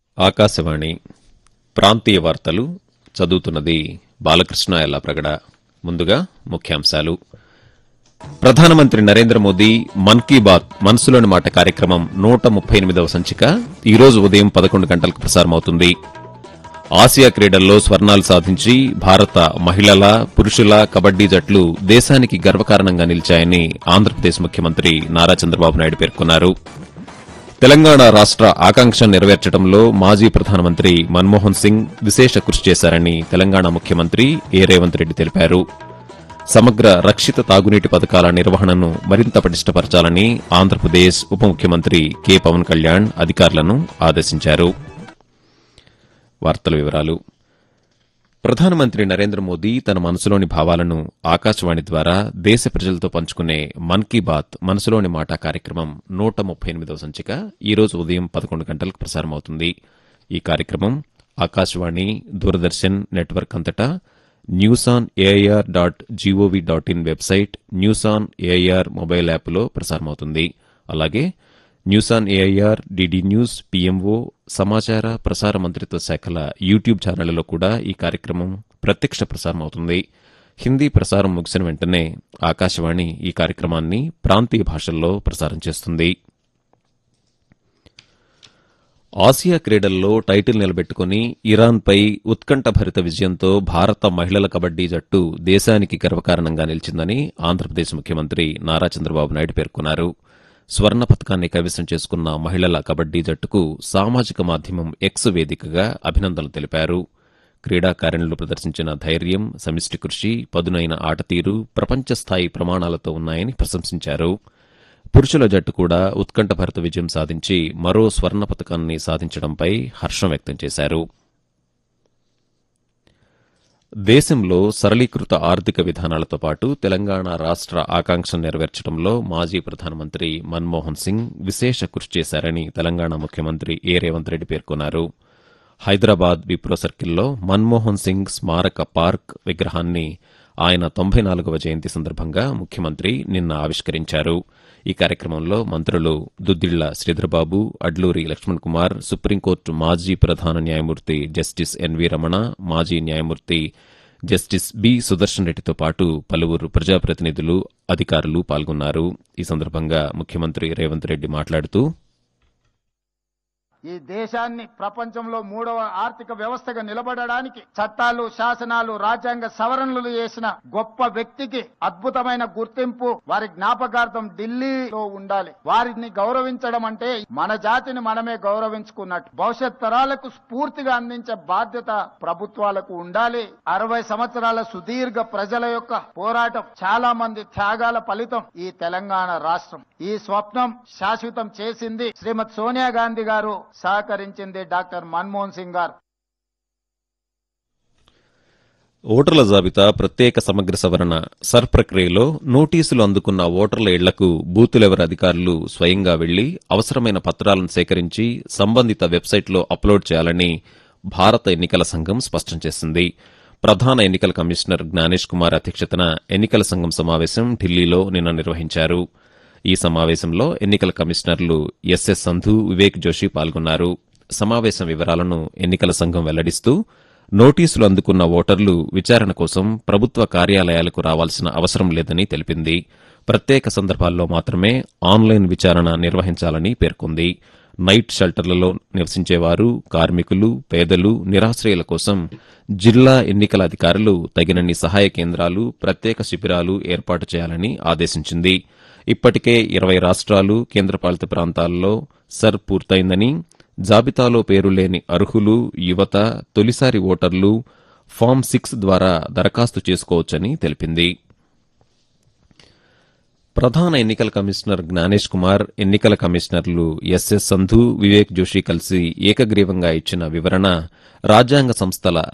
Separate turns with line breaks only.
ఆకాశవాణి ప్రాంతీయ వార్తలు చదువుతున్నది బాలకృష్ణ ఎల్లాప్రగడ ముందుగా ముఖ్యాంశాలు ప్రధానమంత్రి నరేంద్ర మోదీ మన్ కీ బాత్ మనసులోని మాట కార్యక్రమం నూట ముప్పై ఎనిమిదవ సంచిక ఈ రోజు ఉదయం పదకొండు గంటలకు ప్రసారమవుతుంది ఆసియా క్రీడల్లో స్వర్ణాలు సాధించి భారత మహిళల పురుషుల కబడ్డీ జట్లు దేశానికి గర్వకారణంగా నిలిచాయని ఆంధ్రప్రదేశ్ ముఖ్యమంత్రి నారా చంద్రబాబు నాయుడు పేర్కొన్నారు తెలంగాణ రాష్ట ఆకాంక్ష నెరవేర్చడంలో మాజీ ప్రధానమంత్రి మన్మోహన్ సింగ్ విశేష కృషి చేశారని తెలంగాణ ముఖ్యమంత్రి ఏ రేవంత్ రెడ్డి తెలిపారు సమగ్ర రక్షిత తాగునీటి పథకాల నిర్వహణను మరింత పటిష్టపరచాలని ఆంధ్రప్రదేశ్ ఉప ముఖ్యమంత్రి కె పవన్ కళ్యాణ్ అధికారులను ఆదేశించారు వార్తల వివరాలు ప్రధానమంత్రి నరేంద్ర మోదీ తన మనసులోని భావాలను ఆకాశవాణి ద్వారా దేశ ప్రజలతో పంచుకునే మన్ కీ బాత్ మనసులోని మాట కార్యక్రమం నూట ముప్పై ఎనిమిదవ సంచిక ఈ రోజు ఉదయం పదకొండు గంటలకు ప్రసారమవుతుంది ఈ కార్యక్రమం ఆకాశవాణి దూరదర్శన్ నెట్వర్క్ అంతటా news on AIR dot GOV dot in website news on AIR mobile యాప్లో ప్రసారమవుతుంది అలాగే news on AIR DD news PMO సమాచార ప్రసార మంత్రిత్వ శాఖల యూట్యూబ్ ఛానళ్లలో కూడా ఈ కార్యక్రమం ప్రత్యక్ష ప్రసారం అవుతుంది హిందీ ప్రసారం ముగిసిన వెంటనే ఆకాశవాణి ఈ కార్యక్రమాన్ని ప్రాంతీయ భాషల్లో ప్రసారం చేస్తుంది ఆసియా క్రీడల్లో టైటిల్ నిలబెట్టుకుని ఇరాన్పై ఉత్కంఠభరిత విజయంతో భారత మహిళల కబడ్డీ జట్టు దేశానికి గర్వకారణంగా నిలిచిందని ఆంధ్రప్రదేశ్ ముఖ్యమంత్రి నారా చంద్రబాబు నాయుడు పేర్కొన్నారు స్వర్ణ పథకాన్ని కైవసం చేసుకున్న మహిళల కబడ్డీ జట్టుకు సామాజిక మాధ్యమం ఎక్స్ వేదికగా అభినందనలు తెలిపారు క్రీడాకారిణులు ప్రదర్శించిన ధైర్యం సమిష్టి కృషి పదునైన ఆటతీరు ప్రపంచ స్థాయి ప్రమాణాలతో ఉన్నాయని ప్రశంసించారు పురుషుల జట్టు కూడా ఉత్కంఠభరిత విజయం సాధించి మరో స్వర్ణ పథకాన్ని సాధించడంపై హర్షం వ్యక్తం చేశారు దేశంలో సరళీకృత ఆర్థిక విధానాలతో పాటు తెలంగాణ రాష్ట ఆకాంక్ష నెరవేర్చడంలో మాజీ ప్రధానమంత్రి మన్మోహన్ సింగ్ విశేష కృషి చేశారని తెలంగాణ ముఖ్యమంత్రి ఏ రేవంత్ రెడ్డి పేర్కొన్నారు హైదరాబాద్ విప్రో సర్కిల్లో మన్మోహన్ సింగ్ స్మారక పార్క్ విగ్రహాన్ని ఆయన తొంభై నాలుగవ జయంతి సందర్భంగా ముఖ్యమంత్రి నిన్న ఆవిష్కరించారు ఈ కార్యక్రమంలో మంత్రులు దుద్దిళ్ల శ్రీధర్బాబు అడ్లూరి లక్ష్మణ్ కుమార్ సుప్రీంకోర్టు మాజీ ప్రధాన న్యాయమూర్తి జస్టిస్ ఎన్వి రమణ మాజీ న్యాయమూర్తి జస్టిస్ బి సుదర్శన్ రెడ్డితో పాటు పలువురు ప్రజాప్రతినిధులు అధికారులు పాల్గొన్నారు ఈ సందర్భంగా ముఖ్యమంత్రి రేవంత్ రెడ్డి మాట్లాడుతూ
ఈ దేశాన్ని ప్రపంచంలో మూడవ ఆర్థిక వ్యవస్థగా నిలబడడానికి చట్టాలు శాసనాలు రాజ్యాంగ సవరణలు చేసిన గొప్ప వ్యక్తికి అద్భుతమైన గుర్తింపు వారి జ్ఞాపకార్థం ఢిల్లీలో ఉండాలి వారిని గౌరవించడం అంటే మన జాతిని మనమే గౌరవించుకున్నట్టు భవిష్యత్ తరాలకు స్ఫూర్తిగా అందించే బాధ్యత ప్రభుత్వాలకు ఉండాలి అరవై సంవత్సరాల సుదీర్ఘ ప్రజల యొక్క పోరాటం చాలా మంది త్యాగాల ఫలితం ఈ తెలంగాణ రాష్ట్రం ఈ స్వప్నం శాశ్వతం చేసింది శ్రీమతి సోనియా గాంధీ గారు సహకరించింది డాక్టర్ మన్మోహన్ సింగ్ గారు
ఓటర్ల జాబితా ప్రత్యేక సమగ్ర సవరణ సర్ ప్రక్రియలో నోటీసులు అందుకున్న ఓటర్ల ఇళ్లకు బూత్ లెవెల్ అధికారులు స్వయంగా వెళ్లి అవసరమైన పత్రాలను సేకరించి సంబంధిత వెబ్సైట్లో అప్లోడ్ చేయాలని భారత ఎన్నికల సంఘం స్పష్టం చేసింది ప్రధాన ఎన్నికల కమిషనర్ జ్ఞానేష్ కుమార్ అధ్యక్షతన ఎన్నికల సంఘం సమావేశం ఢిల్లీలో నిన్న నిర్వహించారు ఈ సమావేశంలో ఎన్నికల కమిషనర్లు ఎస్ఎస్ సంధు వివేక్ జోషి పాల్గొన్నారు సమావేశం వివరాలను ఎన్నికల సంఘం వెల్లడిస్తూ నోటీసులు అందుకున్న ఓటర్లు విచారణ కోసం ప్రభుత్వ కార్యాలయాలకు రావాల్సిన అవసరం లేదని తెలిపింది ప్రత్యేక సందర్భాల్లో మాత్రమే ఆన్లైన్ విచారణ నిర్వహించాలని పేర్కొంది నైట్ షెల్టర్లలో నివసించేవారు కార్మికులు పేదలు నిరాశ్రయుల కోసం జిల్లా ఎన్నికల అధికారులు తగినన్ని సహాయ కేంద్రాలు ప్రత్యేక శిబిరాలు ఏర్పాటు చేయాలని ఆదేశించింది ఇప్పటికే ఇరవై రాష్ట్రాలు కేంద్రపాలిత ప్రాంతాల్లో సర్ పూర్తయిందని జాబితాలో పేరు లేని అర్హులు యువత తొలిసారి ఓటర్లు ఫామ్ సిక్స్ ద్వారా దరఖాస్తు చేసుకోవచ్చని తెలిపింది ప్రధాన ఎన్నికల కమిషనర్ జ్ఞానేష్ కుమార్ ఎన్నికల కమిషనర్లు ఎస్ఎస్ సంధు వివేక్ జోషి కలిసి ఏకగ్రీవంగా ఇచ్చిన వివరణ రాజ్యాంగ సంస్థల